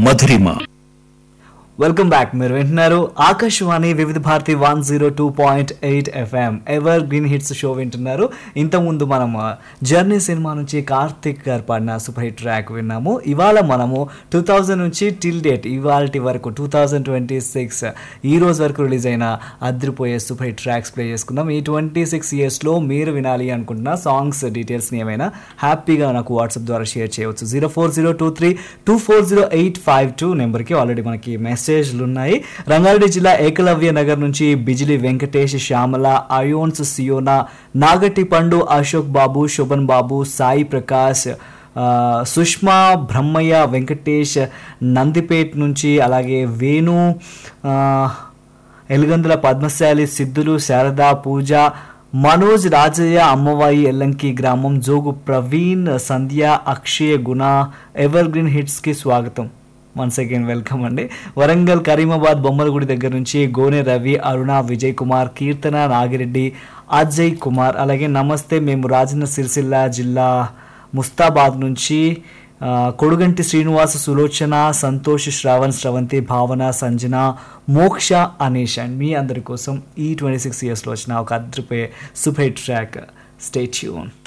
మధురిమ welcome back మీరు వింటున్నారు Akashvani Vividh Bharati one zero two point eight FM evergreen hits show వింటున్నారు ఇంతకుముందు మనం జర్నీ సినిమా నుంచి కార్తిక్ గారు పాడిన సూపర్ హిట్ ట్రాక్ విన్నాము ఇవాళ మనము టూ థౌజండ్ నుంచి టిల్ డేట్ ఇవాళ వరకు టూ థౌజండ్ ట్వంటీ సిక్స్ ఈ రోజు వరకు రిలీజ్ అయిన అద్రిపోయే సూపర్ హిట్ ట్రాక్స్ ప్లే చేసుకుందాం ఈ ట్వంటీ సిక్స్ ఇయర్స్లో మీరు వినాలి అనుకుంటున్న సాంగ్స్ డీటెయిల్స్ని ఏమైనా హ్యాపీగా నాకు వాట్సాప్ ద్వారా షేర్ చేయవచ్చు zero four zero two three two four zero eight five two నెంబర్కి ఆల్రెడీ మనకి మెసేజ్లు ఉన్నాయి రంగారెడ్డి జిల్లా ఏకలవ్య నగర్ నుంచి బిజిలి వెంకటేష్ శ్యామల అయోన్స్ సియోనా నాగటి పండు అశోక్ బాబు శోభన్ బాబు సాయి ప్రకాష్ ఆ, సుష్మా బ్రహ్మయ్య వెంకటేష్ నందిపేట్ నుంచి అలాగే వేణు ఆ, ఎలుగందుల పద్మశాలి సిద్ధులు శారద పూజ మనోజ్ రాజయ్య అమ్మవాయి ఎల్లంకి గ్రామం జోగు ప్రవీణ్ సంధ్య అక్షయ్ గుణ ఎవర్ గ్రీన్ హిట్స్కి స్వాగతం వన్స్ అగైన్ వెల్కమ్ అండి వరంగల్ కరీమాబాద్ బొమ్మలగుడి దగ్గర నుంచి గోనె రవి అరుణ విజయ్ కుమార్ కీర్తన నాగిరెడ్డి అజయ్ కుమార్ అలాగే నమస్తే మేము రాజన్న సిరిసిల్ల జిల్లా ముస్తాబాద్ నుంచి ఆ, కొడుగంటి శ్రీనివాస సులోచన సంతోష్ శ్రావణ్ శ్రవంతి భావన సంజన మోక్ష అనీష్ అండ్ మీ అందరి కోసం ఈ ట్వంటీ సిక్స్ ఇయర్స్లో వచ్చిన ఒక అద్రిపోయే super hit track stay tune